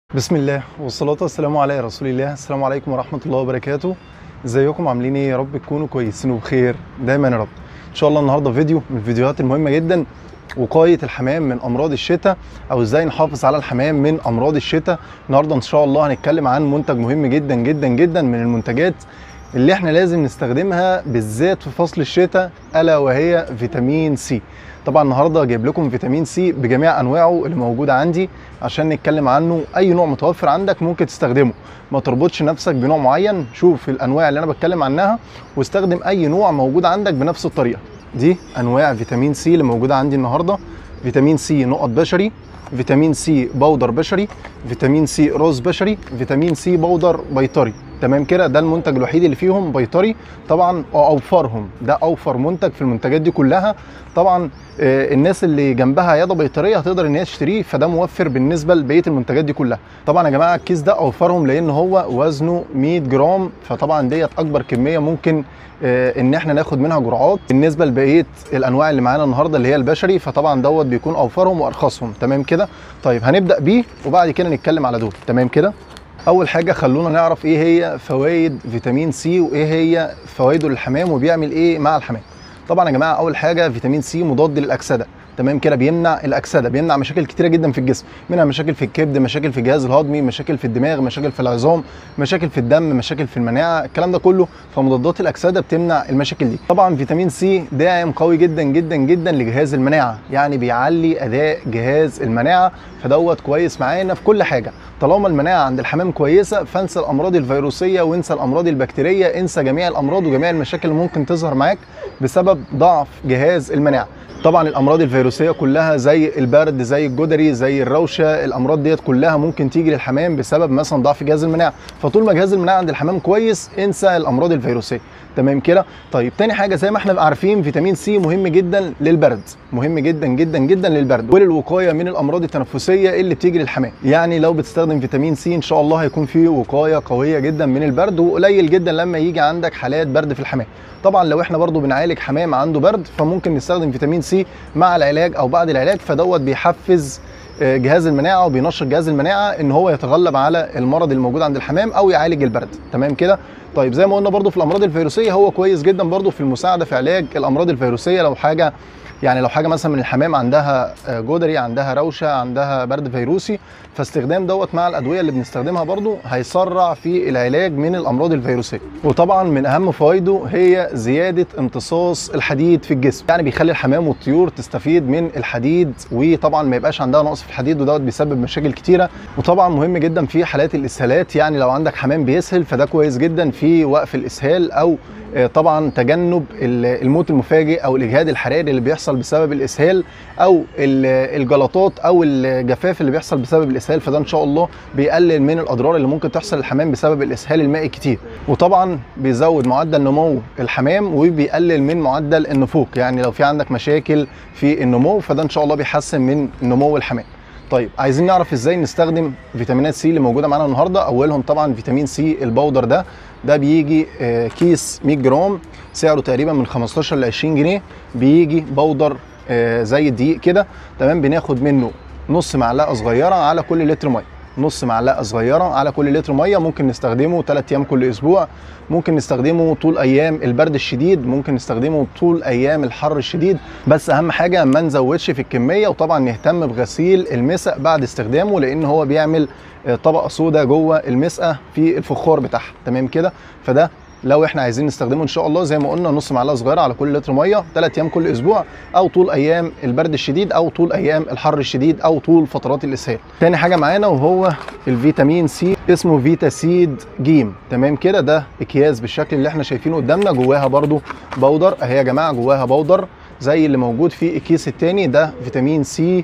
بسم الله والصلاة والسلام على رسول الله السلام عليكم ورحمة الله وبركاته ازيكم عاملين ايه يا رب تكونوا كويسين وبخير دايما يا رب ان شاء الله النهارده فيديو من الفيديوهات المهمة جدا وقاية الحمام من امراض الشتاء او ازاي نحافظ على الحمام من امراض الشتاء النهارده ان شاء الله هنتكلم عن منتج مهم جدا جدا جدا من المنتجات اللي احنا لازم نستخدمها بالذات في فصل الشتاء الا وهي فيتامين سي طبعا النهارده جايب لكم فيتامين سي بجميع انواعه اللي موجوده عندي عشان نتكلم عنه اي نوع متوفر عندك ممكن تستخدمه ما تربطش نفسك بنوع معين شوف الانواع اللي انا بتكلم عنها واستخدم اي نوع موجود عندك بنفس الطريقه دي انواع فيتامين سي اللي موجوده عندي النهارده فيتامين سي نقط بشري فيتامين سي بودر بشري فيتامين سي روز بشري فيتامين سي بودر بيطري تمام كده ده المنتج الوحيد اللي فيهم بيطري طبعا اوفرهم ده اوفر منتج في المنتجات دي كلها طبعا آه، الناس اللي جنبها عياده بيطريه هتقدر ان هي تشتريه فده موفر بالنسبه لبقيه المنتجات دي كلها طبعا يا جماعه الكيس ده اوفرهم لان هو وزنه 100 جرام فطبعا ديت اكبر كميه ممكن آه، ان احنا ناخد منها جرعات بالنسبه لبقيه الانواع اللي معانا النهارده اللي هي البشري فطبعا دوت بيكون اوفرهم وارخصهم تمام كده طيب هنبدا بيه وبعد كده نتكلم على دول تمام كده اول حاجه خلونا نعرف ايه هي فوائد فيتامين سي وايه هي فوائده للحمام وبيعمل ايه مع الحمام طبعا يا جماعه اول حاجه فيتامين سي مضاد للاكسده تمام كده بيمنع الاكسده بيمنع مشاكل كتيره جدا في الجسم منها مشاكل في الكبد مشاكل في الجهاز الهضمي مشاكل في الدماغ مشاكل في العظام مشاكل في الدم مشاكل في المناعه الكلام ده كله فمضادات الاكسده بتمنع المشاكل دي طبعا فيتامين سي داعم قوي جدا جدا جدا لجهاز المناعه يعني بيعلي اداء جهاز المناعه فدوت كويس معانا في كل حاجه طالما المناعه عند الحمام كويسه فانسى الامراض الفيروسيه وانسى الامراض البكتيريه انسى جميع الامراض وجميع المشاكل اللي ممكن تظهر معاك بسبب ضعف جهاز المناعه طبعا الامراض الفيروسيه كلها زي البرد زي الجدري زي الروشه الامراض ديت كلها ممكن تيجي للحمام بسبب مثلا ضعف جهاز المناعه فطول ما جهاز المناعه عند الحمام كويس انسى الامراض الفيروسيه تمام كده طيب تاني حاجه زي ما احنا عارفين فيتامين سي مهم جدا للبرد مهم جدا جدا جدا للبرد وللوقايه من الامراض التنفسيه اللي بتيجي للحمام يعني لو بتستخدم فيتامين سي ان شاء الله هيكون في وقايه قويه جدا من البرد وقليل جدا لما يجي عندك حالات برد في الحمام طبعا لو احنا برضو بنعالج حمام عنده برد فممكن نستخدم فيتامين سي مع العلاج او بعد العلاج فدوت بيحفز آه، جهاز المناعه وبينشط جهاز المناعه ان هو يتغلب على المرض الموجود عند الحمام او يعالج البرد تمام كده طيب زي ما قلنا برضو في الامراض الفيروسيه هو كويس جدا برضو في المساعده في علاج الامراض الفيروسيه لو حاجه يعني لو حاجه مثلا من الحمام عندها آه، جدري عندها روشه عندها برد فيروسي فاستخدام دوت مع الادويه اللي بنستخدمها برضو هيسرع في العلاج من الامراض الفيروسيه وطبعا من اهم فوائده هي زياده امتصاص الحديد في الجسم يعني بيخلي الحمام والطيور تستفيد من الحديد وطبعا ما يبقاش عندها نقص في الحديد ودوت بيسبب مشاكل كتيره وطبعا مهم جدا في حالات الاسهالات يعني لو عندك حمام بيسهل فده كويس جدا في وقف الاسهال او آه، طبعا تجنب ال- الموت المفاجئ او الاجهاد الحراري اللي بيحصل بسبب الاسهال او ال- الجلطات او الجفاف اللي بيحصل بسبب الاسهال فده ان شاء الله بيقلل من الاضرار اللي ممكن تحصل للحمام بسبب الاسهال المائي كتير وطبعا بيزود معدل نمو الحمام وبيقلل من معدل النفوق يعني لو في عندك مشاكل في النمو فده ان شاء الله بيحسن من نمو الحمام طيب عايزين نعرف ازاي نستخدم فيتامينات سي اللي موجوده معانا النهارده اولهم طبعا فيتامين سي البودر ده ده بيجي آه، كيس 100 جرام سعره تقريبا من 15 ل 20 جنيه بيجي بودر آه، زي الدقيق كده تمام بناخد منه نص معلقه صغيره على كل لتر ميه نص معلقه صغيره على كل لتر ميه ممكن نستخدمه 3 ايام كل اسبوع ممكن نستخدمه طول ايام البرد الشديد ممكن نستخدمه طول ايام الحر الشديد بس اهم حاجه ما نزودش في الكميه وطبعا نهتم بغسيل المسق بعد استخدامه لان هو بيعمل آه، طبقه سوداء جوه المسقه في الفخار بتاعها تمام كده فده لو احنا عايزين نستخدمه ان شاء الله زي ما قلنا نص معلقه صغيره على كل لتر ميه 3 ايام كل اسبوع او طول ايام البرد الشديد او طول ايام الحر الشديد او طول فترات الاسهال تاني حاجه معانا وهو الفيتامين سي اسمه فيتا سيد جيم تمام كده ده اكياس بالشكل اللي احنا شايفينه قدامنا جواها برضو بودر اهي يا جماعه جواها بودر زي اللي موجود في الكيس التاني ده فيتامين سي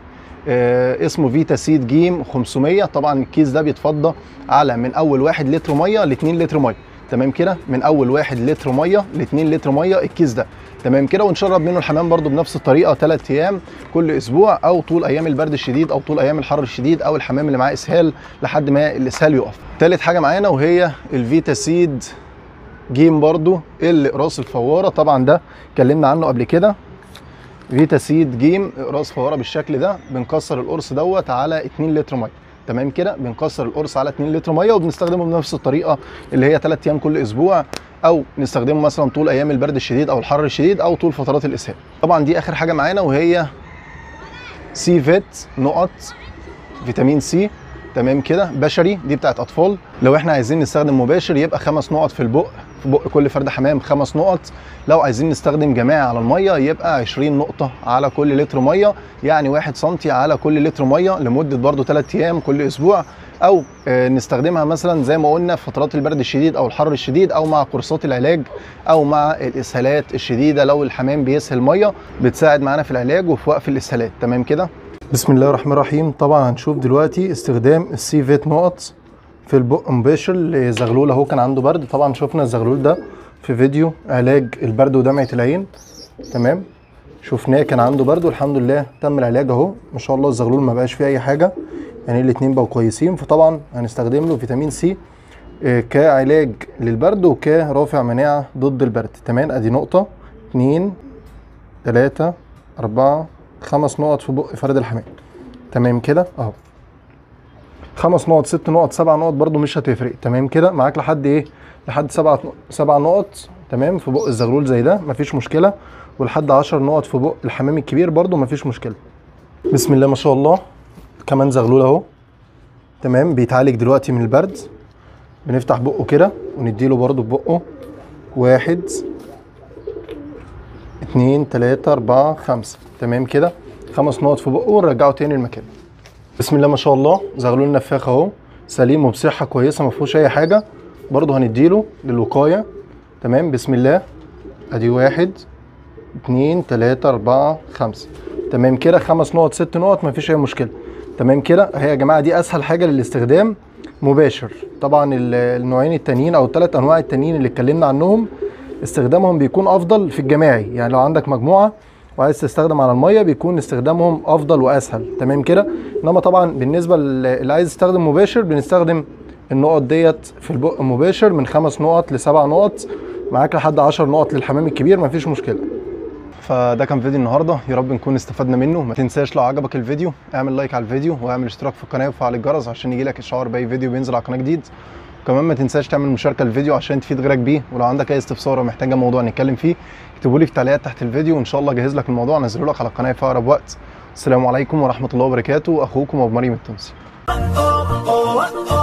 آه اسمه فيتا سيد جيم 500 طبعا الكيس ده بيتفضى على من اول 1 لتر ميه ل 2 لتر ميه تمام كده من اول 1 لتر ميه ل 2 لتر ميه الكيس ده تمام كده ونشرب منه الحمام برضو بنفس الطريقه 3 ايام كل اسبوع او طول ايام البرد الشديد او طول ايام الحر الشديد او الحمام اللي معاه اسهال لحد ما الاسهال يقف تالت حاجه معانا وهي الفيتا سيد جيم برضو الاقراص الفواره طبعا ده اتكلمنا عنه قبل كده فيتا سيد جيم اقراص فواره بالشكل ده بنكسر القرص دوت على 2 لتر ميه تمام كده بنكسر القرص على 2 لتر ميه وبنستخدمه بنفس الطريقه اللي هي 3 ايام كل اسبوع او نستخدمه مثلا طول ايام البرد الشديد او الحر الشديد او طول فترات الاسهال طبعا دي اخر حاجه معانا وهي سي فيت نقط فيتامين سي تمام كده بشري دي بتاعت اطفال لو احنا عايزين نستخدم مباشر يبقى خمس نقط في البق في بق كل فرد حمام خمس نقط لو عايزين نستخدم جماعي على الميه يبقى 20 نقطه على كل لتر ميه يعني 1 سم على كل لتر ميه لمده برده 3 ايام كل اسبوع او آه، نستخدمها مثلا زي ما قلنا في فترات البرد الشديد او الحر الشديد او مع كورسات العلاج او مع الاسهالات الشديده لو الحمام بيسهل ميه بتساعد معانا في العلاج وفي وقف الاسهالات تمام كده بسم الله الرحمن الرحيم طبعا هنشوف دلوقتي استخدام السي فيت نقط في البق مباشر لزغلول اهو كان عنده برد طبعا شفنا الزغلول ده في فيديو علاج البرد ودمعه العين تمام شفناه كان عنده برد والحمد لله تم العلاج اهو ما شاء الله الزغلول ما بقاش فيه اي حاجه يعني الاتنين بقوا كويسين فطبعا هنستخدم له فيتامين سي آه، كعلاج للبرد وكرافع مناعه ضد البرد تمام ادي نقطه اتنين تلاتة أربعة خمس نقط في بق فرد الحمام تمام كده اهو خمس نقط ست نقط سبع نقط برضو مش هتفرق تمام كده معاك لحد ايه لحد سبعة سبع نقط تمام في بق الزغلول زي ده مفيش مشكله ولحد عشر نقط في بق الحمام الكبير برضو مفيش مشكله بسم الله ما شاء الله كمان زغلول اهو تمام بيتعالج دلوقتي من البرد بنفتح بقه كده ونديله برضو ببقه واحد اتنين تلاتة أربعة خمسة تمام كده خمس نقط في بقه ونرجعه تاني المكان بسم الله ما شاء الله زغلول نفاخ اهو سليم وبصحة كويسة ما فيهوش أي حاجة برضه هنديله للوقاية تمام بسم الله أدي واحد اتنين تلاتة أربعة خمسة تمام كده خمس نقط ست نقط مفيش أي مشكلة تمام كده اهي يا جماعة دي أسهل حاجة للاستخدام مباشر طبعا ال- النوعين التانيين أو الثلاث أنواع التانيين اللي اتكلمنا عنهم استخدامهم بيكون افضل في الجماعي يعني لو عندك مجموعه وعايز تستخدم على الميه بيكون استخدامهم افضل واسهل تمام كده انما طبعا بالنسبه لل- اللي عايز يستخدم مباشر بنستخدم النقط ديت في البق مباشر من خمس نقط لسبع نقط معاك لحد 10 نقط للحمام الكبير مفيش مشكله فده كان فيديو النهارده يا رب نكون استفدنا منه ما تنساش لو عجبك الفيديو اعمل لايك على الفيديو واعمل اشتراك في القناه وفعل الجرس عشان يجيلك اشعار باي فيديو بينزل على القناه جديد وكمان ما تنساش تعمل مشاركه للفيديو عشان تفيد غيرك بيه ولو عندك اي استفسار ومحتاجه موضوع نتكلم فيه اكتبوا لي في التعليقات تحت الفيديو وان شاء الله اجهز لك الموضوع انزله لك على القناه في اقرب وقت السلام عليكم ورحمه الله وبركاته اخوكم ابو مريم التونسي oh, oh, oh.